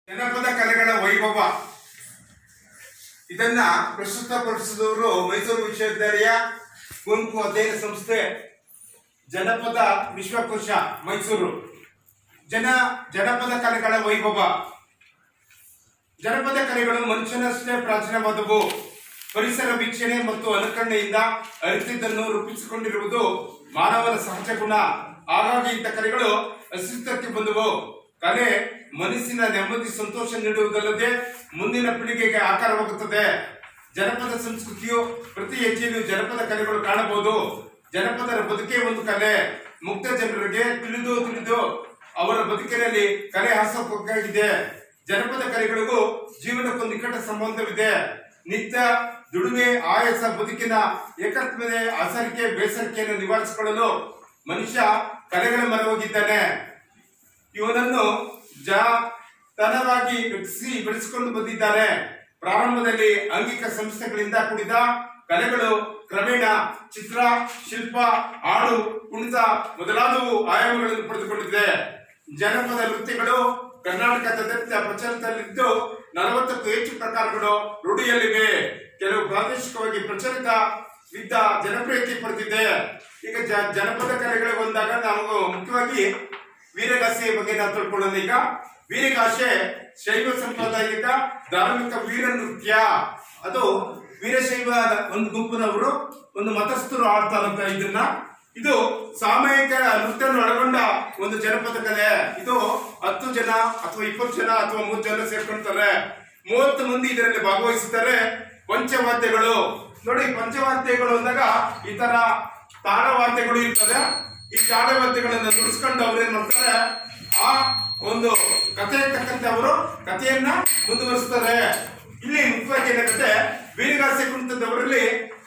ಜನಪದ ಕಲೆಗಳ ವೈಭವ ಇದನ್ನ ಪ್ರಸ್ತುತಪಡಿಸಿದವರು ಮೈಸೂರು ವಿಶ್ವವಿದ್ಯಾಲಯ ಕುವೆಂಪು ಅಧ್ಯಯನ ಸಂಸ್ಥೆ ಜನಪದ ವಿಶ್ವಕೋಶ ಮೈಸೂರು ಜನ ಜನಪದ ಕಲೆಗಳ ವೈಭವ ಜನಪದ ಕಲೆಗಳು ಮನುಷ್ಯನಷ್ಟೇ ಪ್ರಾಚೀನವಾದವು ಪರಿಸರ ವೀಕ್ಷಣೆ ಮತ್ತು ಅನುಕರಣೆಯಿಂದ ಅರಿತಿದ್ದನ್ನು ರೂಪಿಸಿಕೊಂಡಿರುವುದು ಮಾನವನ ಸಹಜ ಗುಣ ಹಾಗಾಗಿ ಇಂಥ ಕಲೆಗಳು ಅಸ್ತಿತ್ವಕ್ಕೆ ಬಂದವು ಕಲೆ ಮನಸ್ಸಿನ ನೆಮ್ಮದಿ ಸಂತೋಷ ನೀಡುವುದಲ್ಲದೆ ಮುಂದಿನ ಪೀಳಿಗೆಗೆ ಆಕಾರವಾಗುತ್ತದೆ ಜನಪದ ಸಂಸ್ಕೃತಿಯು ಪ್ರತಿ ಹೆಜ್ಜೆಯಲ್ಲೂ ಜನಪದ ಕಲೆಗಳು ಕಾಣಬಹುದು ಜನಪದರ ಬದುಕೇ ಒಂದು ಕಲೆ ಮುಕ್ತ ಜನರಿಗೆ ತಿಳಿದು ತಿಳಿದು ಅವರ ಬದುಕಿನಲ್ಲಿ ಕಲೆ ಹಾಸೋಕ್ಕಾಗಿದೆ ಜನಪದ ಕಲೆಗಳಿಗೂ ಜೀವನಕ್ಕೊಂದು ನಿಕಟ ಸಂಬಂಧವಿದೆ ನಿತ್ಯ ದುಡಿಮೆ ಆಯಾಸ ಬದುಕಿನ ಏಕತ್ವತೆ ಆಸರಿಕೆ ಬೇಸರಿಕೆಯನ್ನು ನಿವಾರಿಸಿಕೊಳ್ಳಲು ಮನುಷ್ಯ ಕಲೆಗಳ ಮರವಾಗಿದ್ದಾನೆ ಇವನನ್ನು ಜಾತನವಾಗಿ ರಕ್ಷಿಸಿ ಬೆಳೆಸಿಕೊಂಡು ಬಂದಿದ್ದಾರೆ ಪ್ರಾರಂಭದಲ್ಲಿ ಅಂಗಿಕ ಸಂಸ್ಥೆಗಳಿಂದ ಕೂಡಿದ ಕಲೆಗಳು ಕ್ರಮೇಣ ಚಿತ್ರ ಶಿಲ್ಪ ಹಾಡು ಕುಣಿತ ಮೊದಲಾದವು ಆಯಾಮಗಳನ್ನು ಪಡೆದುಕೊಂಡಿದೆ ಜನಪದ ನೃತ್ಯಗಳು ಕರ್ನಾಟಕದಾದ್ಯಂತ ಪ್ರಚಲಿತದಲ್ಲಿದ್ದು ನಲವತ್ತಕ್ಕೂ ಹೆಚ್ಚು ಪ್ರಕಾರಗಳು ರೂಢಿಯಲ್ಲಿವೆ ಕೆಲವು ಪ್ರಾದೇಶಿಕವಾಗಿ ಪ್ರಚಲಿತ ವಿದ್ದ ಜನಪ್ರಿಯತೆ ಪಡೆದಿದೆ ಈಗ ಜ- ಜನಪದ ಕಲೆಗಳು ಬಂದಾಗ ನಾವು ಮುಖ್ಯವಾಗಿ ವೀರಗಾಸೆಯ ಬಗ್ಗೆ ನಾವು ತಿಳ್ಕೊಳ್ಳೋಣ ಈಗ ವೀರಗಾಸೆ ಶೈವ ಸಂಪ್ರದಾಯಿಕ ಧಾರ್ಮಿಕ ವೀರ ನೃತ್ಯ ಅದು ವೀರಶೈವ ಒಂದು ಗುಂಪಿನವರು ಒಂದು ಮತಸ್ಥರು ಆಡ್ತಾರಂತ ಇದನ್ನ ಇದು ಸಾಮೂಹಿಕ ನೃತ್ಯವನ್ನು ಒಳಗೊಂಡ ಒಂದು ಜನಪದ ಕಲೆ ಇದು ಹತ್ತು ಜನ ಅಥವಾ ಇಪ್ಪತ್ತು ಜನ ಅಥವಾ ಮೂರು ಜನ ಸೇರ್ಕೊಳ್ತಾರೆ ಮೂವತ್ತು ಮಂದಿ ಇದರಲ್ಲಿ ಭಾಗವಹಿಸುತ್ತಾರೆ ಪಂಚವಾದ್ಯಗಳು ನೋಡಿ ಪಂಚವಾದ್ಯಗಳು ಅಂದಾಗ ಈ ತರ ತಾಳವಾದ್ಯಗಳು ಇರ್ತದೆ ಈ ತಾಳವಾದ್ಯಗಳನ್ನ ನುಡಿಸ್ಕೊಂಡು ಅವ್ರೇನ್ ಮಾಡ್ತಾರೆ ಆ ಒಂದು ಕಥೆ ತಕ್ಕಂತೆ ಅವರು ಕಥೆಯನ್ನ ಮುಂದುವರಿಸ್ತಾರೆ ಇಲ್ಲಿ ಮುಖ್ಯವಾಗಿ ಏನಾಗುತ್ತೆ ವೀರಗಾಸೆ ಕುಣಿತದವರಲ್ಲಿ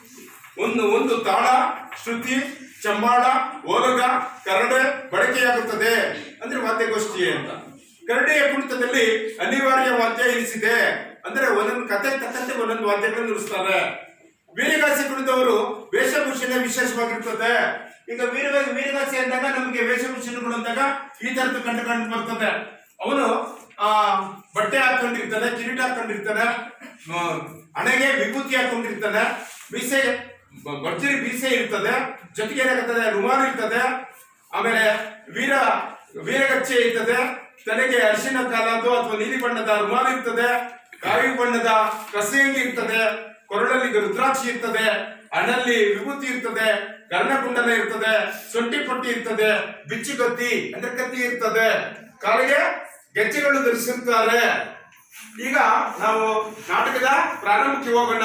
ಒಂದು ಒಂದು ತಾಳ ಶ್ರುತಿ ಚಂಬಾಳ ಓಲಗ ಕರಡೆ ಬಳಕೆಯಾಗುತ್ತದೆ ಅಂದ್ರೆ ವಾದ್ಯಗೋಷ್ಠಿ ಅಂತ ಕರಡೆಯ ಕುಣಿತದಲ್ಲಿ ಅನಿವಾರ್ಯ ವಾದ್ಯ ಎನಿಸಿದೆ ಅಂದ್ರೆ ಒಂದೊಂದು ಕತೆ ತಕ್ಕಂತೆ ಒಂದೊಂದು ವಾದ್ಯಗಳನ್ನು ನುಡಿಸ್ತಾರೆ ವೀರಗಾಸೆ ಕುಣಿತವರು ವೇಷಭೂಷಣ ವಿಶೇಷವಾಗಿರ್ತದೆ ಈಗ ವೀರ ವೀರಗಾಸೆ ಅಂದಾಗ ನಮಗೆ ವೇಷಭೂಷಣಗಳು ಅಂದಾಗ ಈ ತರದ ಕಂಡು ಕಂಡು ಬರ್ತದೆ ಅವನು ಆ ಬಟ್ಟೆ ಹಾಕೊಂಡಿರ್ತಾನೆ ಕಿರೀಟ ಹಾಕೊಂಡಿರ್ತಾನೆ ಆ, ಹಣೆಗೆ ವಿಭೂತಿ ಹಾಕೊಂಡಿರ್ತಾನೆ ಮೀಸೆ ಬ- ಭರ್ಜರಿ ಮೀಸೆ ಇರ್ತದೆ ಜೊತೆಗೆ ಏನಾಗುತ್ತದೆ ರುಮಾಲು ಇರ್ತದೆ ಆಮೇಲೆ ವೀರ ವೀರಗಚ್ಚೆ ಇರ್ತದೆ ತಲೆಗೆ ಅರಿಶಿನ ಕಾಲದ್ದು ಅಥವಾ ನೀಲಿ ಬಣ್ಣದ ರುಮಾಲು ಇರ್ತದೆ ಕಾವಿ ಬಣ್ಣದ ಕಸೆಂಗಿ ಇರ್ತದೆ ಕೊರಳಲ್ಲಿ ರುದ್ರಾಕ್ಷಿ ಇರ್ತದೆ ಹಣಲ್ಲಿ ವಿಭೂತಿ ಇರ್ತದೆ ಕರ್ಣಕುಂಡಲ ಇರ್ತದೆ ಸೊಂಟಿ ಪಟ್ಟಿ ಇರ್ತದೆ ಬಿಚ್ಚುಗತ್ತಿ ಅಂದ್ರೆ ಕತ್ತಿ ಇರ್ತದೆ ಕಾಲಿಗೆ ಗೆಜ್ಜೆಗಳು ಧರಿಸಿರ್ತಾರೆ ಈಗ ನಾವು ನಾಟಕದ ಪ್ರಾರಂಭಕ್ಕೆ ಹೋಗೋಣ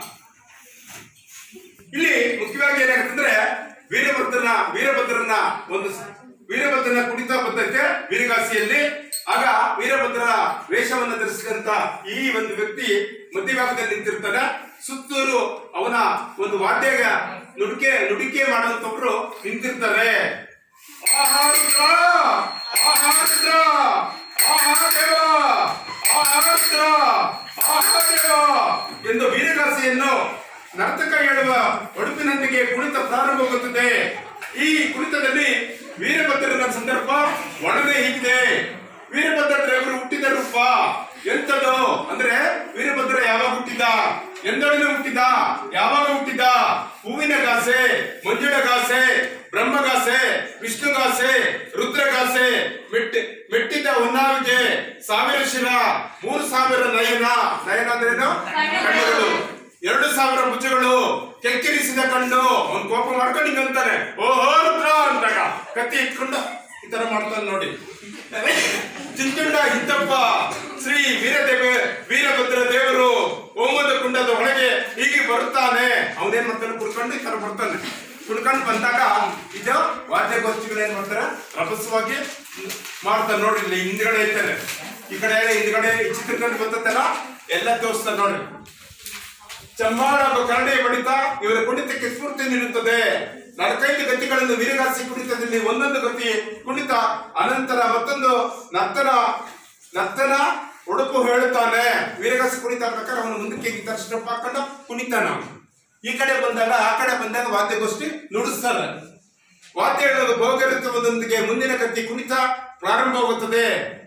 ಇಲ್ಲಿ ಮುಖ್ಯವಾಗಿ ಏನಾಗುತ್ತಂದ್ರೆ ವೀರಭದ್ರನ ವೀರಭದ್ರನ ಒಂದು ಸ- ವೀರಭದ್ರನ ಕುಣಿತ ಬರ್ತೈತೆ ವೀರಗಾಸಿಯಲ್ಲಿ ಆಗ ವೀರಭದ್ರ ವೇಷವನ್ನ ಧರಿಸಿದಂತ ಈ ಒಂದು ವ್ಯಕ್ತಿ ಮಧ್ಯಭಾಗದಲ್ಲಿ ನಿಂತಿರ್ತಾನೆ ಸುತ್ತೂರು ಅವನ ಒಂದು ವಾದ್ಯ ನುಡಿಕೆ ನುಡಿಕೆ ಮಾಡುವಂತವ್ರು ನಿಂತಿರ್ತಾರೆ ಆಹಾರ ಆಹಾರ ಆಹಾರ ಆಹಾರ ಆಹಾರ ಎಂದು ವೀರಗಾಸೆಯನ್ನು ನರ್ತಕ ಹೇಳುವ ಒಡುಪಿನೊಂದಿಗೆ ಕುಣಿತ ಪ್ರಾರಂಭವಾಗುತ್ತದೆ ಈ ಕುಣಿತದಲ್ಲಿ ವೀರಭದ್ರನ ಸಂದರ್ಭ ಒಡನೆ ಹೀಗಿದೆ ವೀರಭದ್ರ ದೇವರು ಹುಟ್ಟಿದ ರೂಪ ಎಂತದು ಅಂದ್ರೆ ವೀರಭದ್ರ ಯಾವಾಗ ಹುಟ್ಟಿದ ಎಂದೊಡನೆ ಹುಟ್ಟಿದ ಯಾವಾಗ ಹುಟ್ಟಿದ ಹೂವಿನ ಗಾಸೆ ಮಂಜುಳ ಗಾಸೆ ಬ್ರಹ್ಮಗಾಸೆ ವಿಷ್ಣುಗಾಸೆ ರುದ್ರಗಾಸೆ ಮೆಟ್ಟಿ ಮೆಟ್ಟಿದ ಹೊನ್ನಾವಿಗೆ ಸಾವಿರ ಶಿರ ಮೂರು ಸಾವಿರ ನಯನ ನಯನ ಅಂದ್ರೇನು ಕಣ್ಣುಗಳು ಎರಡು ಸಾವಿರ ಭುಜಗಳು ಕೆಕ್ಕಿರಿಸಿದ ಕಣ್ಣು ಅವ್ನ್ ಕೋಪ ಮಾಡ್ಕೊಂಡು ಹಿಂಗ್ ಅಂತಾನೆ ಓಹೋ ರುದ್ರ ಅಂದಾಗ ಕತ್ತಿ ಇಟ್ಕೊಂಡು ಈ ತರ ಮಾಡ್ತಾನೆ ನೋಡಿ ಚಿಂತುಂಡ ಹಿತ್ತಪ್ಪ ಶ್ರೀ ವೀರದೇವ ವೀರಭದ್ರ ದೇವರು ಓಮದ ಕುಂಡದ ಒಳಗೆ ಹೀಗೆ ಬರುತ್ತಾನೆ ಅವನೇನ್ ಮಾಡ್ತಾನೆ ಕುಡ್ಕೊಂಡು ಈ ತರ ಬರ್ತಾನೆ ಕುಡ್ಕೊಂಡು ಬಂದಾಗ ಇದು ವಾದ್ಯಗೋಷ್ಠಿಗಳು ಏನ್ ಮಾಡ್ತಾರೆ ರಭಸವಾಗಿ ಮಾಡ್ತಾರೆ ನೋಡಿ ಇಲ್ಲಿ ಹಿಂದ್ಗಡೆ ಐತಾರೆ ಈ ಕಡೆ ಹಿಂದ್ಗಡೆ ಈ ಚಿತ್ರದಲ್ಲಿ ಬರ್ತದಲ್ಲ ಎಲ್ಲ ತೋರಿಸ್ತಾರೆ ನೋಡಿ ಚಮ್ಮಾಳ ಹಾಗೂ ಕರಡಿ ಬಡಿತ ಇವರ ಕುಣಿತಕ್ಕೆ ಸ್ಫೂರ್ತಿ ನೀಡುತ್ತದೆ ನಾಲ್ಕೈದು ಗತಿಗಳನ್ನು ವೀರಗಾಸಿ ಕುಣಿತದಲ್ಲಿ ಒಂದೊಂದು ಗತಿ ಕುಣಿತ ಅನಂತರ ಮತ್ತೊಂದು ನರ್ತನ ನರ್ತನ ಉಡುಪು ಹೇಳುತ್ತಾನೆ ವೀರಗಾಸಿ ಕುಣಿತ ಪ್ರಕಾರ ಅವನು ಮುಂದಕ್ಕೆ ಗಿಟಾರ್ ಸ್ಟೆಪ್ ಹಾಕೊಂಡು ಕುಣಿತಾನ ಈ ಕಡೆ ಬಂದಾಗ ಆ ಕಡೆ ಬಂದಾಗ ವಾದ್ಯಗೋಷ್ಠಿ ನುಡಿಸ್ತಾರೆ ವಾದ್ಯಗಳ ಭೋಗರಿತ್ವದೊಂದಿಗೆ ಮುಂದಿನ ಗತಿ ಕುಣಿತ ಪ್ರಾರಂಭವಾಗುತ್ತದೆ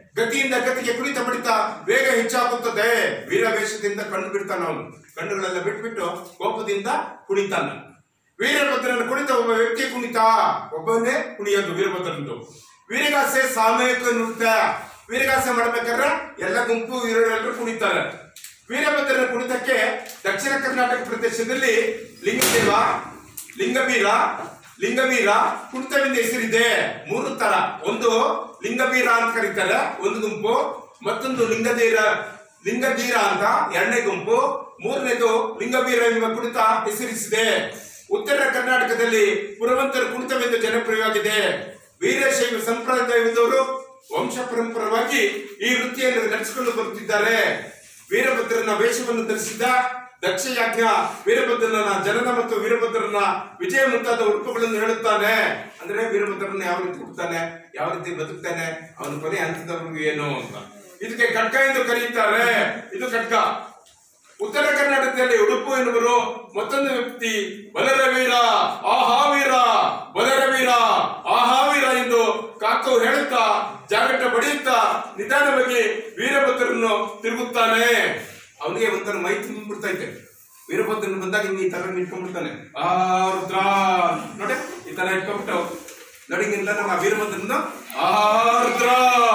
ಗತಿಯಿಂದ ಗತಿಗೆ ಕುಣಿತ ಬಡಿತ ವೇಗ ಹೆಚ್ಚಾಗುತ್ತದೆ ವೀರವೇಷದಿಂದ ಕಣ್ಣು ಬಿಡ್ತಾನ ಅವನು ಕಣ್ಣುಗಳೆಲ್ಲ ಬಿಟ್ಬಿಟ್ಟು ಕೋಪದಿಂದ ಕುಣಿತಾನ ವೀರಭದ್ರನ ಕುಣಿತ ಒಬ್ಬ ವ್ಯಕ್ತಿ ಕುಣಿತ ಒಬ್ಬನೇ ಕುಣಿಯೋದು ವೀರಭದ್ರನದು ವೀರಗಾಸೆ ಸಾಮೂಹಿಕ ನೃತ್ಯ ವೀರಗಾಸೆ ಮಾಡ್ಬೇಕಾದ್ರೆ ಎಲ್ಲ ಗುಂಪು ವೀರರೆಲ್ಲರೂ ಕುಣಿತಾರೆ ವೀರಭದ್ರನ ಕುಣಿತಕ್ಕೆ ದಕ್ಷಿಣ ಕರ್ನಾಟಕ ಪ್ರದೇಶದಲ್ಲಿ ಲಿಂಗದೇವ ಲಿಂಗಬೀರ ಲಿಂಗಬೀರ ಕುಣಿತವಿಂದ ಹೆಸರಿದೆ ಮೂರು ತರ ಒಂದು ಲಿಂಗಬೀರ ಅಂತ ಕರೀತಾರೆ ಒಂದು ಗುಂಪು ಮತ್ತೊಂದು ಲಿಂಗದೀರ ಲಿಂಗದೀರ ಅಂತ ಎರಡನೇ ಗುಂಪು ಮೂರನೇದು ಲಿಂಗಬೀರ ಎಂಬ ಕುಣಿತ ಹೆಸರಿಸಿದೆ ಉತ್ತರ ಕರ್ನಾಟಕದಲ್ಲಿ ಪುರವಂತರ ಕುಣಿತವೆಂದು ಜನಪ್ರಿಯವಾಗಿದೆ ವೀರಶೈವ ಸಂಪ್ರದಾಯದವರು ವಂಶ ಪರಂಪರವಾಗಿ ಈ ವೃತ್ತಿಯನ್ನು ನಡೆಸಿಕೊಂಡು ಬರುತ್ತಿದ್ದಾರೆ ವೀರಭದ್ರನ ವೇಷವನ್ನು ಧರಿಸಿದ್ದ ದಕ್ಷಯಾಜ್ಞ ವೀರಭದ್ರನ ಜನನ ಮತ್ತು ವೀರಭದ್ರನ ವಿಜಯ ಮುಂತಾದ ಉಡುಪುಗಳನ್ನು ಹೇಳುತ್ತಾನೆ ಅಂದ್ರೆ ವೀರಭದ್ರನ ಯಾವ ರೀತಿ ಹುಡ್ತಾನೆ ಯಾವ ರೀತಿ ಬದುಕ್ತಾನೆ ಅವನ ಕೊನೆ ಹಂತದವರೆಗೂ ಏನು ಅಂತ ಇದಕ್ಕೆ ಖಡ್ಗ ಎಂದು ಕರೆಯುತ್ತಾರೆ ಇದು ಖಡ್ಗ ಉತ್ತರ ಕರ್ನಾಟಕದಲ್ಲಿ ಉಡುಪು ಎನ್ನುವರು ಮತ್ತೊಂದು ವ್ಯಕ್ತಿ ಬಲರವೀರ ಆಹಾ ವೀರ ಬಲರವೀರ ಆಹಾ ವೀರ ಎಂದು ಕಾಕು ಹೇಳುತ್ತಾ ಜಾಗಟ ಬಡಿಯುತ್ತಾ ನಿಧಾನವಾಗಿ ವೀರಭದ್ರನ್ನು ತಿರುಗುತ್ತಾನೆ ಅವನಿಗೆ ಒಂಥರ ಮೈ ತುಂಬಿಬಿಡ್ತೈತೆ ವೀರಭದ್ರನ್ ಬಂದಾಗ ಹಿಂಗೆ ಈ ತರ ನಿಂತ್ಕೊಂಡ್ಬಿಡ್ತಾನೆ ಆ ರುದ್ರ ನೋಡಿ ಈ ತರ ಇಟ್ಕೊಂಡ್ಬಿಟ್ಟು ನೋಡಿ ಹಿಂಗಿಲ್ಲ ನಮ್ಮ ವೀರಭದ್ರನ ಆ ರುದ್ರ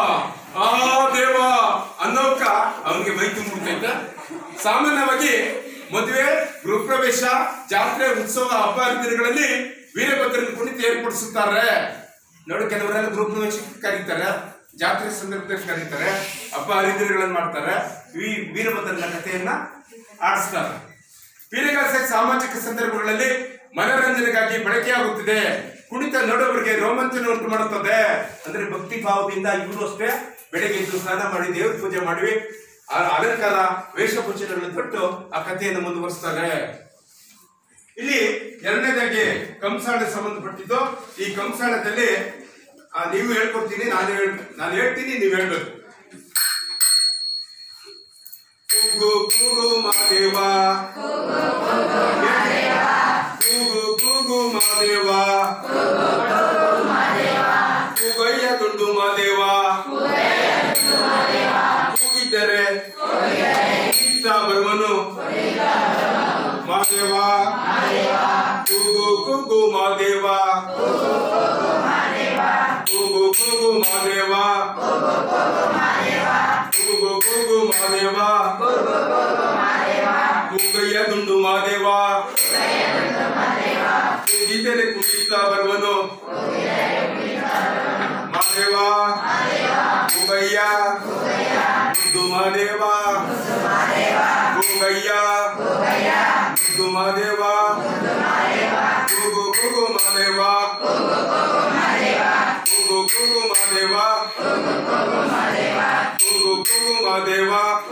ಆ ದೇವ ಅನ್ನೋಕ ಅವನಿಗೆ ಮೈ ತುಂಬಿಡ್ತೈತೆ ಸಾಮಾನ್ಯವಾಗಿ ಮದುವೆ ಗೃಹಪ್ರವೇಶ ಜಾತ್ರೆ ಉತ್ಸವ ಹಬ್ಬ ಹರಿದಿನಗಳಲ್ಲಿ ವೀರಭದ್ರನ ಕುಣಿತ ಏರ್ಪಡಿಸುತ್ತಾರೆ ನೋಡಿ ಕೆಲವರೆಲ್ಲ ಗೃಹಪ್ರವೇಶಕ್ಕೆ ಕರೀತಾರೆ ಜಾತ್ರೆ ಸಂದರ್ಭದಲ್ಲಿ ಕರೀತಾರೆ ಹಬ್ಬ ಹರಿದಿನಗಳನ್ನು ಮಾಡ್ತಾರೆ ಈ ವೀರಭದ್ರನ ಕಥೆಯನ್ನ ಆಡಿಸ್ತಾರೆ ವೀರಗಾಸೆ ಸಾಮಾಜಿಕ ಸಂದರ್ಭಗಳಲ್ಲಿ ಮನರಂಜನೆಗಾಗಿ ಬಳಕೆಯಾಗುತ್ತಿದೆ ಕುಣಿತ ನೋಡುವವರಿಗೆ ರೋಮಾಂಚನ ಉಂಟು ಮಾಡುತ್ತದೆ ಅಂದ್ರೆ ಭಕ್ತಿ ಭಾವದಿಂದ ಇವರು ಅಷ್ಟೇ ಬೆಳಗ್ಗೆ ಎದ್ದು ಸ್ನಾನ ಮಾಡಿ ದೇವ್ರ ಪೂಜೆ ಮಾಡಿ ಆ ಅಲಂಕಾರ ವೇಷಭೂಷಣಗಳನ್ನು ತೊಟ್ಟು ಆ ಕಥೆಯನ್ನು ಮುಂದುವರಿಸ್ತಾರೆ ಇಲ್ಲಿ ಎರಡನೇದಾಗಿ ಕಂಸಾಳೆ ಸಂಬಂಧಪಟ್ಟಿದ್ದು ಈ ಕಂಸಾಳದಲ್ಲಿ ಆ, ನೀವು ಹೇಳ್ಕೊಡ್ತೀನಿ ನಾನು ಹೇಳ್ ನಾನು ಹೇಳ್ತೀನಿ ನೀವು ಹೇಳ್ಬೇಕು ಕೂಗು ಕೂಗು ಮಾದೇವ ಕೂಗು ಕೂಗು ಮಾದೇವ ಕೂಗಯ್ಯ ದುಂಡು ಮಾದೇವ ಕೂಗಿದ್ದರೆ ಇತ್ತ ಬರುವನು ಮಾದೇವ ಕೂಗು ಕೂಗು ಮಾದೇವ ಕೂಗು ಕೂಗು ಮಾದೇವ ಕೂಗು ಕೂಗು ಮಾದೇವ ಕೂಗಯ್ಯ ದುಂಡು ಮಾದೇವ ಕೂಗಿದರೆ ಕುಣಿತ ಬರುವನು ಮಾದೇವ ಕೂಗಯ್ಯ ದುಂಡು ಮಾದೇವ ಕೂಗಯ್ಯ ದುಂಡು ಮಾದೇವ ಕೂಗು ಕೂಗು ಮಾದೇವ ಕೂಗು ಕೂಗು ಮಾದೇವ ಕೂಗು ಕೂಗು ಮಾದೇವ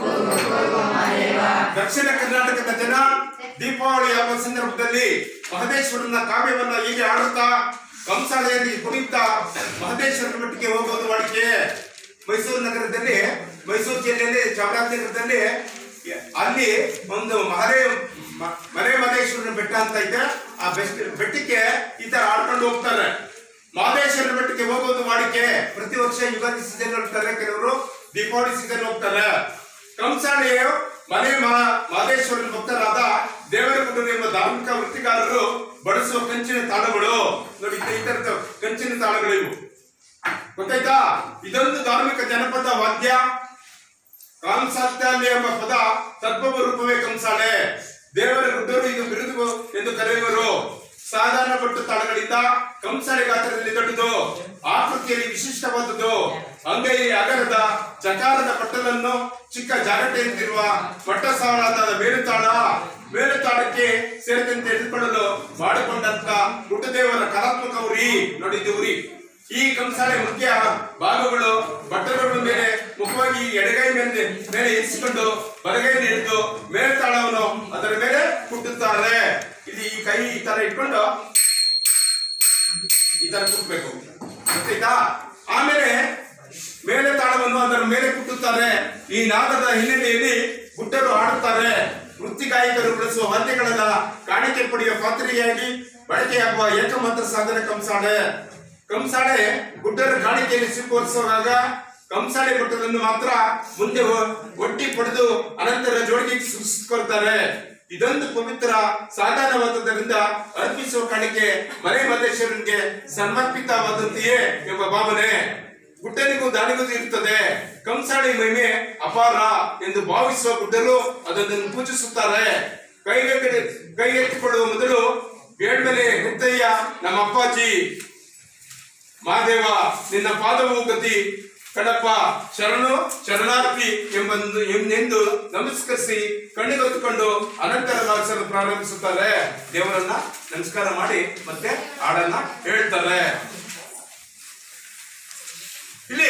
ದಕ್ಷಿಣ ಕರ್ನಾಟಕದ ಜನ ದೀಪಾವಳಿ ಹಬ್ಬ ಸಂದರ್ಭದಲ್ಲಿ ಮಹದೇಶ್ವರನ ಕಾವ್ಯವನ್ನ ಹೀಗೆ ಆಡುತ್ತಾ ಕಂಸಾಳೆಯಲ್ಲಿ ಕುಣಿತಾ ಮಹದೇಶ್ವರನ ಮಟ್ಟಿಗೆ ಹೋಗೋದು ವಾಡಿಕೆ ಮೈಸೂರು ನಗರದಲ್ಲಿ ಮೈಸೂರು ಜಿಲ್ಲೆಯಲ್ಲಿ ಚಾಮರಾಜನಗರದಲ್ಲಿ ಅಲ್ಲಿ ಒಂದು ಮಹರೇ ಮ- ಮರೆ ಮಹದೇಶ್ವರನ ಬೆಟ್ಟ ಅಂತ ಐತೆ ಆ ಬೆಸ್ಟ್ ಬೆಟ್ಟಕ್ಕೆ ಈ ತರ ಆಡ್ಕೊಂಡು ಹೋಗ್ತಾರೆ ಮಹದೇಶ್ವರನ ಬೆಟ್ಟಕ್ಕೆ ಹೋಗೋದು ವಾಡಿಕೆ ಪ್ರತಿ ವರ್ಷ ಯುಗಾದಿ ಸೀಸನ್ ಹೋಗ್ತಾರೆ ಕೆಲವರು ದೀಪಾವಳಿ ಸೀಸನ್ ಹೋಗ್ತಾರೆ ಕಂಸಾಳೆಯು ಮನೆ ಮಹಾ- ಮಹದೇಶ್ವರನ ಭಕ್ತರಾದ ದೇವರಗುಡ್ಡ ಎಂಬ ಧಾರ್ಮಿಕ ವೃತ್ತಿಗಾರರು ಬಳಸುವ ಕಂಚಿನ ತಾಳಗಳು ನೋಡಿ ಈ ತರದ ಕಂಚಿನ ತಾಳಗಳು ಇವು ಗೊತ್ತಾಯ್ತಾ ಇದೊಂದು ಧಾರ್ಮಿಕ ಜನಪದ ವಾದ್ಯ ಕಾಂಸಾತ್ಯಾಲಿ ಎಂಬ ಪದ ತದ್ಭವ ರೂಪವೇ ಕಂಸಾಳೆ ದೇವರ ಗುಡ್ಡರು ಇದು ಬಿರುದು ಎಂದು ಕರೆಯುವರು ಸಾಧಾರಣ ಪಟ್ಟು ತಾಳಗಳಿಂದ ಕಂಸಾಳೆ ಗಾತ್ರದಲ್ಲಿ ದೊಡ್ಡದು ಆಕೃತಿಯಲ್ಲಿ ವಿಶಿಷ್ಟವಾದುದು ಅಂಗೈ ಅಗರದ ಚಕಾರದ ಪಟ್ಟಲನ್ನು ಚಿಕ್ಕ ಜಾಗಟೆಯಂತಿರುವ ಪಟ್ಟ ಸಾಲಾದ ಮೇಲುತಾಳ ಮೇಲುತಾಳಕ್ಕೆ ಸೇರಿದಂತೆ ಎದುಕೊಳ್ಳಲು ಮಾಡಿಕೊಂಡಂತ ಗುಡ್ಡದೇವರ ಕಲಾತ್ಮಕ ಉರಿ ನೋಡಿದ್ದು ಉರಿ ಈ ಕಂಸಾಳೆ ಮುಖ್ಯ ಭಾಗಗಳು ಬಟ್ಟಲುಗಳ ಮೇಲೆ ಮುಖವಾಗಿ ಎಡಗೈ ಮೇಲೆ ಮೇಲೆ ಇರಿಸಿಕೊಂಡು ಬಲಗೈಯನ್ನು ಹಿಡಿದು ಮೇಲ್ತಾಳವನ್ನು ಅದರ ಮೇಲೆ ಕುಟ್ಟುತ್ತಾರೆ ಇಲ್ಲಿ ಈ ಕೈ ಈ ತರ ಇಟ್ಕೊಂಡು ಈ ತರ ಕುಟ್ಟಬೇಕು ಗೊತ್ತಾಯ್ತಾ ಆಮೇಲೆ ಮೇಲೆ ತಾಳವನ್ನು ಅದರ ಮೇಲೆ ಕುಟ್ಟುತ್ತಾರೆ ಈ ನಾದದ ಹಿನ್ನೆಲೆಯಲ್ಲಿ ಗುಡ್ಡರು ಆಡುತ್ತಾರೆ ವೃತ್ತಿ ಗಾಯಕರು ಬಳಸುವ ವಾದ್ಯಗಳೆಲ್ಲ ಕಾಣಿಕೆ ಪಡೆಯುವ ಪಾತ್ರೆಯಾಗಿ ಬಳಕೆಯಾಗುವ ಏಕಮಾತ್ರ ಸಾಧನ ಕಂಸಾಳೆ ಕಂಸಾಳೆ ಗುಡ್ಡರ ಕಾಣಿಕೆಯಲ್ಲಿ ಸ್ವೀಕರಿಸುವಾಗ ಕಂಸಾಳೆ ಭಟ್ಟರನ್ನು ಮಾತ್ರ ಮುಂದೆ ಒ- ಒಟ್ಟಿ ಪಡೆದು ಅನಂತರ ಜೋಡಿಗೆ ಸೃಷ್ಟಿಸ್ಕೊಳ್ತಾರೆ ಇದೊಂದು ಪವಿತ್ರ ಸಾಧನವಾದದ್ದರಿಂದ ಅರ್ಪಿಸುವ ಕಾಣಿಕೆ ಮನೆ ಮಲ್ಲೇಶ್ವರನಿಗೆ ಸಮರ್ಪಿತವಾದಂತೆಯೇ ಎಂಬ ಭಾವನೆ ಗುಡ್ಡನಿಗೂ ದಾನಿಗೂ ಇರುತ್ತದೆ ಕಂಸಾಳಿ ಮಹಿಮೆ ಅಪಾರ ಎಂದು ಭಾವಿಸುವ ಗುಡ್ಡರು ಅದನ್ನು ಪೂಜಿಸುತ್ತಾರೆ ಕೈಗೆ ಕೈಗೆತ್ತಿಕೊಳ್ಳುವ ಮೊದಲು ಬೇಡ್ಮೇಲೆ ಮುತ್ತಯ್ಯ ನಮ್ಮ ಅಪ್ಪಾಜಿ ಮಹಾದೇವ ನಿನ್ನ ಪಾದವು ಗತಿ ಕಣಪ್ಪ ಶರಣು ಶರಣಾರ್ಥಿ ಎಂಬಂದು ಎಂದೆಂದು ನಮಸ್ಕರಿಸಿ ಕಣ್ಣಿಗೊತ್ತುಕೊಂಡು ಅನಂತರ ವಾಸಿಸಲು ಪ್ರಾರಂಭಿಸುತ್ತಾರೆ ದೇವರನ್ನ ನಮಸ್ಕಾರ ಮಾಡಿ ಮತ್ತೆ ಹಾಡನ್ನ ಹೇಳ್ತಾರೆ ಇಲ್ಲಿ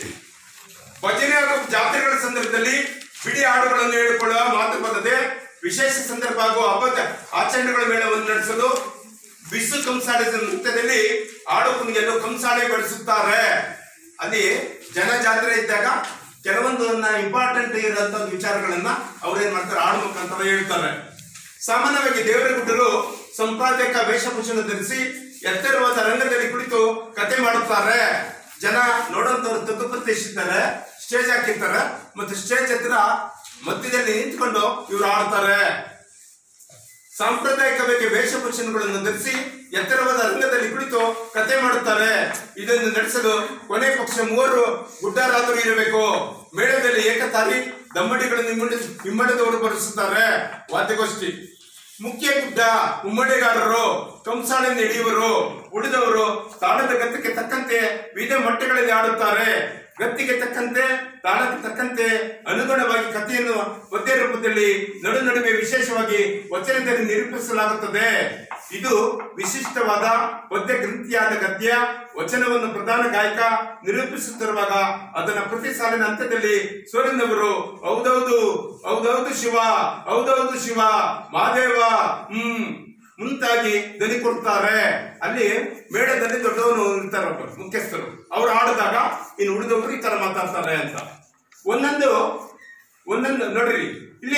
ಭಜನೆ ಹಾಗೂ ಜಾತ್ರೆಗಳ ಸಂದರ್ಭದಲ್ಲಿ ಬಿಡಿ ಹಾಡುಗಳನ್ನು ಹೇಳಿಕೊಳ್ಳುವ ಮಾತು ಬರ್ತದೆ ವಿಶೇಷ ಸಂದರ್ಭ ಹಾಗೂ ಹಬ್ಬದ ಆಚರಣೆಗಳ ಮೇಳವನ್ನು ನಡೆಸಲು ಬಿಸು ಕಂಸಾಳೆ ನೃತ್ಯದಲ್ಲಿ ಹಾಡು ಕುಣಿಯನ್ನು ಕಂಸಾಳೆ ಬಡಿಸುತ್ತಾರೆ ಅಲ್ಲಿ ಜನ ಜಾತ್ರೆ ಇದ್ದಾಗ ಕೆಲವೊಂದು ಇಂಪಾರ್ಟೆಂಟ್ ಇರುವಂತ ವಿಚಾರಗಳನ್ನ ಅವ್ರೇನ್ ಮಾಡ್ತಾರೆ ಹಾಡು ಮುಖಾಂತರ ಹೇಳ್ತಾರೆ ಸಾಮಾನ್ಯವಾಗಿ ದೇವರ ಗುಡ್ಡರು ಸಂಪಾದಕ ವೇಷಭೂಷಣ ಧರಿಸಿ ಎತ್ತರವಾದ ರಂಗದಲ್ಲಿ ಕುಳಿತು ಕತೆ ಮಾಡುತ್ತಾರೆ ಜನ ನೋಡೋಂಥವ್ರು ತಗ್ಗು ಪ್ರತಿಷ್ಠಿತಾರೆ ಸ್ಟೇಜ್ ಹಾಕಿರ್ತಾರೆ ಮತ್ತು ಸ್ಟೇಜ್ ಹತ್ರ ಮಧ್ಯದಲ್ಲಿ ನಿಂತ್ಕೊಂಡು ಇವ್ರು ಆಡ್ತಾರೆ ಸಾಂಪ್ರದಾಯಿಕವಾಗಿ ವೇಷಭೂಷಣಗಳನ್ನು ಧರಿಸಿ ಎತ್ತರವಾದ ರಂಗದಲ್ಲಿ ಕುಳಿತು ಕತೆ ಮಾಡುತ್ತಾರೆ ಇದನ್ನು ನಡೆಸಲು ಕೊನೆ ಪಕ್ಷ ಮೂವರು ಗುಡ್ಡರಾದರೂ ಇರಬೇಕು ಮೇಳದಲ್ಲಿ ಏಕತಾರಿ ದಮ್ಮಡಿಗಳನ್ನು ಇಮ್ಮಡಿ ಇಮ್ಮಡದವರು ಬರೆಸುತ್ತಾರೆ ವಾದ್ಯಗೋಷ್ಠಿ ಮುಖ್ಯ ಗುಡ್ಡ ಉಮ್ಮಡಿಗಾರರು ಕಂಸಾಳೆಯನ್ನು ಹಿಡಿಯುವರು ಉಳಿದವರು ತಾಳದ ಗತ್ತಕ್ಕೆ ತಕ್ಕಂತೆ ವಿವಿಧ ಮಟ್ಟಗಳಲ್ಲಿ ಆಡುತ್ತಾರೆ ಗತ್ತಿಗೆ ತಕ್ಕಂತೆ ತಾಳಕ್ಕೆ ತಕ್ಕಂತೆ ಅನುಗುಣವಾಗಿ ಕಥೆಯನ್ನು ಪದ್ಯ ರೂಪದಲ್ಲಿ ನಡು ನಡುವೆ ವಿಶೇಷವಾಗಿ ವಚನದಲ್ಲಿ ನಿರೂಪಿಸಲಾಗುತ್ತದೆ ಇದು ವಿಶಿಷ್ಟವಾದ ಪದ್ಯ ಗ್ರಂಥಿಯಾದ ಗದ್ಯ ವಚನವನ್ನು ಪ್ರಧಾನ ಗಾಯಕ ನಿರೂಪಿಸುತ್ತಿರುವಾಗ ಅದನ್ನ ಪ್ರತಿ ಸಾಲಿನ ಹಂತದಲ್ಲಿ ಸೋಲಿನವರು ಹೌದೌದು ಹೌದೌದು ಶಿವ ಹೌದೌದು ಶಿವ ಮಹಾದೇವ ಹ್ಮ್ ಮುಂತಾಗಿ ಧ್ವನಿ ಕೊಡ್ತಾರೆ ಅಲ್ಲಿ ಮೇಳದಲ್ಲಿ ದೊಡ್ಡವನು ಇರ್ತಾರೆ ಒಬ್ಬರು ಮುಖ್ಯಸ್ಥರು ಅವ್ರು ಆಡಿದಾಗ ಇನ್ನು ಉಳಿದವರು ಈ ತರ ಮಾತಾಡ್ತಾರೆ ಅಂತ ಒಂದೊಂದು ಒಂದೊಂದು ನೋಡ್ರಿ ಇಲ್ಲಿ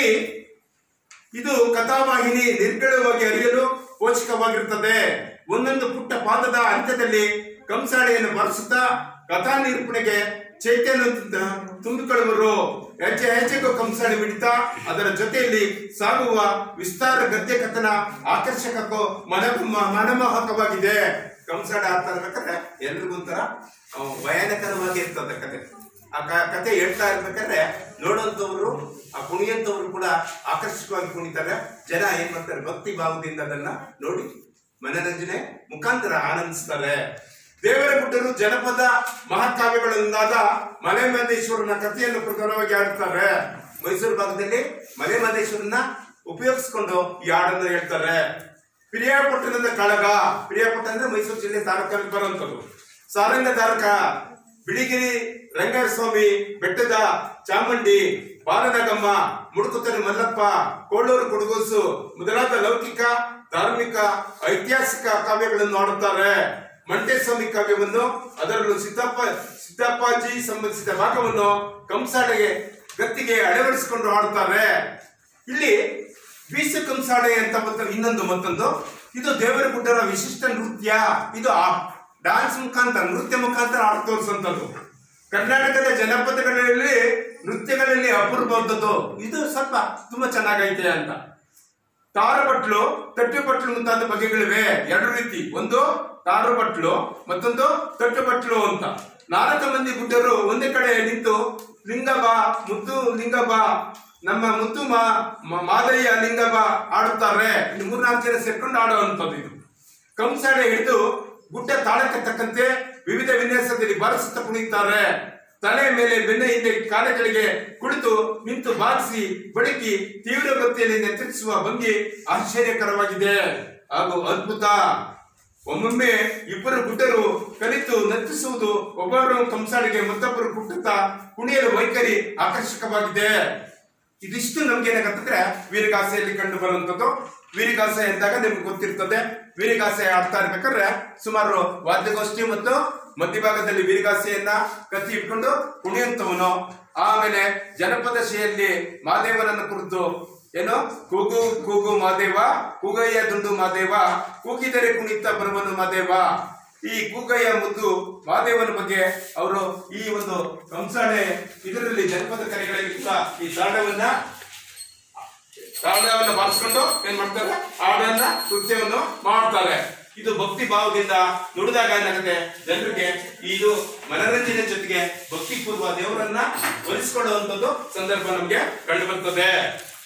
ಇದು ಕಥಾವಾಹಿನಿ ನಿರ್ಗಳವಾಗಿ ಅರಿಯಲು ಪೋಷಕವಾಗಿರುತ್ತದೆ ಒಂದೊಂದು ಪುಟ್ಟ ಪಾದದ ಅಂತ್ಯದಲ್ಲಿ ಕಂಸಾಳೆಯನ್ನು ಬರೆಸುತ್ತಾ ಕಥಾ ನಿರೂಪಣೆಗೆ ಚೈತನ್ಯ ತುಂಬಿಕೊಳ್ಳುವರು ಹೆಜ್ಜೆ ಹೆಜ್ಜೆಗೂ ಕಂಸಾಳೆ ಬಿಡಿತಾ ಅದರ ಜೊತೆಯಲ್ಲಿ ಸಾಗುವ ವಿಸ್ತಾರ ಗದ್ಯ ಕಥನ ಆಕರ್ಷಕಕ್ಕೂ ಮನ ಮ- ಮನಮೋಹಕವಾಗಿದೆ ಕಂಸಾಳೆ ಆಡ್ತಾ ಇರ್ಬೇಕಾದ್ರೆ ಎಲ್ರಿಗೊಂಥರ ಆ, ಭಯಾನಕರವಾಗಿ ಇರ್ತದೆ ಕತೆ ಆ ಕ- ಕತೆ ಹೇಳ್ತಾ ಇರ್ಬೇಕಾದ್ರೆ ನೋಡುವಂತವ್ರು ಆ ಕುಣಿಯಂತವ್ರು ಕೂಡ ಆಕರ್ಷಕವಾಗಿ ಕುಣಿತಾರೆ ಜನ ಏನ್ ಮಾಡ್ತಾರೆ ಭಕ್ತಿ ಭಾವದಿಂದ ಅದನ್ನ ನೋಡಿ ಮನರಂಜನೆ ಮುಖಾಂತರ ಆನಂದಿಸ್ತಾರೆ ದೇವರ ಗುಡ್ಡರು ಜನಪದ ಮಹಾಕಾವ್ಯಗಳೊಂದಾದ ಮಲೆ ಮಹದೇಶ್ವರನ ಕಥೆಯನ್ನು ಪ್ರಧಾನವಾಗಿ ಆಡುತ್ತಾರೆ ಮೈಸೂರು ಭಾಗದಲ್ಲಿ ಮಲೆ ಮಹದೇಶ್ವರನ ಉಪಯೋಗಿಸ್ಕೊಂಡು ಈ ಹಾಡನ್ನು ಹೇಳ್ತಾರೆ ಪಿರಿಯಾಪಟ್ಟಣದ ಕಳಗ ಪಿರಿಯಾಪಟ್ಟಣ ಅಂದ್ರೆ ಮೈಸೂರು ಜಿಲ್ಲೆ ತಾಲೂಕಲ್ಲಿ ಬರುವಂತದ್ದು ಸಾರಂಗ ತಾರಕ ಬಿಳಿಗಿರಿ ರಂಗಸ್ವಾಮಿ ಬೆಟ್ಟದ ಚಾಮುಂಡಿ ಬಾಲನಗಮ್ಮ ಮುಡುಕುತರಿ ಮಲ್ಲಪ್ಪ ಕೋಳೂರು ಕುಡುಗೋಸು ಮೊದಲಾದ ಲೌಕಿಕ ಧಾರ್ಮಿಕ ಐತಿಹಾಸಿಕ ಕಾವ್ಯಗಳನ್ನು ಆಡುತ್ತಾರೆ ಮಂಟೇಸ್ವಾಮಿ ಕಾವ್ಯವನ್ನು ಅದರಲ್ಲೂ ಸಿದ್ದಪ್ಪ ಸಿದ್ದಪ್ಪಾಜಿ ಸಂಬಂಧಿಸಿದ ಭಾಗವನ್ನು ಕಂಸಾಳೆಗೆ ಗತ್ತಿಗೆ ಅಳವಡಿಸಿಕೊಂಡು ಆಡುತ್ತಾರೆ ಇಲ್ಲಿ ಬೀಸು ಕಂಸಾಳೆ ಅಂತ ಮತ್ತೊಂದು ಇನ್ನೊಂದು ಮತ್ತೊಂದು ಇದು ದೇವರ ಗುಡ್ಡರ ವಿಶಿಷ್ಟ ನೃತ್ಯ ಇದು ಡಾನ್ಸ್ ಮುಖಾಂತರ ನೃತ್ಯ ಮುಖಾಂತರ ಆಡ ತೋರಿಸುವಂಥದ್ದು ಕರ್ನಾಟಕದ ಜನಪದಗಳಲ್ಲಿ ನೃತ್ಯಗಳಲ್ಲಿ ಅಪೂರ್ವವಾದದ್ದು ಇದು ಸ್ವಲ್ಪ ತುಂಬಾ ಚೆನ್ನಾಗೈತೆ ಅಂತ ತಾರು ಬಟ್ಲು ತಟ್ಟು ಬಟ್ಲು ಮುಂತಾದ ಬಗೆಗಳಿವೆ ಎರಡು ರೀತಿ ಒಂದು ತಾರು ಬಟ್ಲು ಮತ್ತೊಂದು ತಟ್ಟು ಬಟ್ಲು ಅಂತ ನಾಲ್ಕು ಮಂದಿ ಗುಡ್ಡರು ಒಂದೇ ಕಡೆ ನಿಂತು ಲಿಂಗಬ ಮುದ್ದು ಲಿಂಗಬ ನಮ್ಮ ಮುದ್ದು ಮಾ ಮ- ಮಾದಯ್ಯ ಲಿಂಗಬ ಆಡುತ್ತಾರೆ ಇನ್ನು ಮೂರ್ನಾಲ್ಕು ಜನ ಸೇರ್ಕೊಂಡು ಆಡುವಂಥದ್ದು ಇದು ಕಂಸಾಳೆ ಹಿಡಿದು ಗುಡ್ಡ ತಾಳಕ್ಕೆ ತಕ್ಕಂತೆ ವಿವಿಧ ವಿನ್ಯಾಸದಲ್ಲಿ ಬಾರಿಸುತ್ತಾ ಕುಣಿಯುತ್ತಾರೆ ತಲೆ ಮೇಲೆ ಬೆನ್ನ ಹಿಂದೆ ಕಾಲಗಳಿಗೆ ಕುಳಿತು ನಿಂತು ಬಾರಿಸಿ ಬಡಕಿ ತೀವ್ರ ಗತಿಯಲ್ಲಿ ನೆತ್ತರಿಸುವ ಭಂಗಿ ಆಶ್ಚರ್ಯಕರವಾಗಿದೆ ಹಾಗೂ ಅದ್ಭುತ ಒಮ್ಮೊಮ್ಮೆ ಇಬ್ಬರು ಗುಡ್ಡರು ಕಲಿತು ನರ್ತಿಸುವುದು ಒಬ್ಬರು ಕಂಸಾಳಿಗೆ ಮತ್ತೊಬ್ಬರು ಕುಟ್ಟುತ್ತಾ ಕುಣಿಯಲು ವೈಖರಿ ಆಕರ್ಷಕವಾಗಿದೆ ಇದಿಷ್ಟು ನಮ್ಗೆ ಏನಾಗತ್ತಂದ್ರೆ ವೀರಗಾಸೆಯಲ್ಲಿ ಕಂಡು ಬರುವಂತದ್ದು ವೀರಗಾಸೆ ಎಂದಾಗ ನಿಮ್ಗೆ ಗೊತ್ತಿರ್ತದೆ ವೀರಗಾಸೆ ಆಡ್ತಾ ಇರ್ಬೇಕಾದ್ರೆ ಸುಮಾರು ವಾದ್ಯಗೋಷ್ಠಿ ಮತ್ತು ಮಧ್ಯಭಾಗದಲ್ಲಿ ವೀರಗಾಸೆಯನ್ನ ಕತ್ತಿ ಇಟ್ಕೊಂಡು ಕುಣಿಯುವಂತವನು ಆಮೇಲೆ ಜನಪದ ಶೈಲಿಯಲ್ಲಿ ಮಾದೇವನನ್ನು ಕುರಿತು ಏನು ಕೂಗು ಕೂಗು ಮಾದೇವ ಕೂಗಯ್ಯ ದುಂಡು ಮಾದೇವ ಕೂಗಿದರೆ ಕುಣಿತ ಬರುವನು ಮಾದೇವ ಈ ಕೂಗಯ್ಯ ಮುದ್ದು ಮಹಾದೇವನ ಬಗ್ಗೆ ಅವರು ಈ ಒಂದು ಕಂಸಾಳೆ ಇದರಲ್ಲಿ ಜನಪದ ಕರೆಗಳಲ್ಲಿ ಕೂಡ ಈ ತಾಂಡವನ್ನ ತಾಂಡವನ್ನ ಬಾರಿಸ್ಕೊಂಡು ಏನ್ ಮಾಡ್ತಾರೆ ಹಾಡನ್ನ ನೃತ್ಯವನ್ನು ಮಾಡ್ತಾರೆ ಇದು ಭಕ್ತಿ ಭಾವದಿಂದ ನುಡಿದಾಗ ಏನಾಗುತ್ತೆ ಜನರಿಗೆ ಇದು ಮನರಂಜನೆ ಜೊತೆಗೆ ಭಕ್ತಿ ಪೂರ್ವ ದೇವರನ್ನ ಒಲಿಸಿಕೊಳ್ಳುವಂತದ್ದು ಸಂದರ್ಭ ನಮ್ಗೆ ಕಂಡು ಬರ್ತದೆ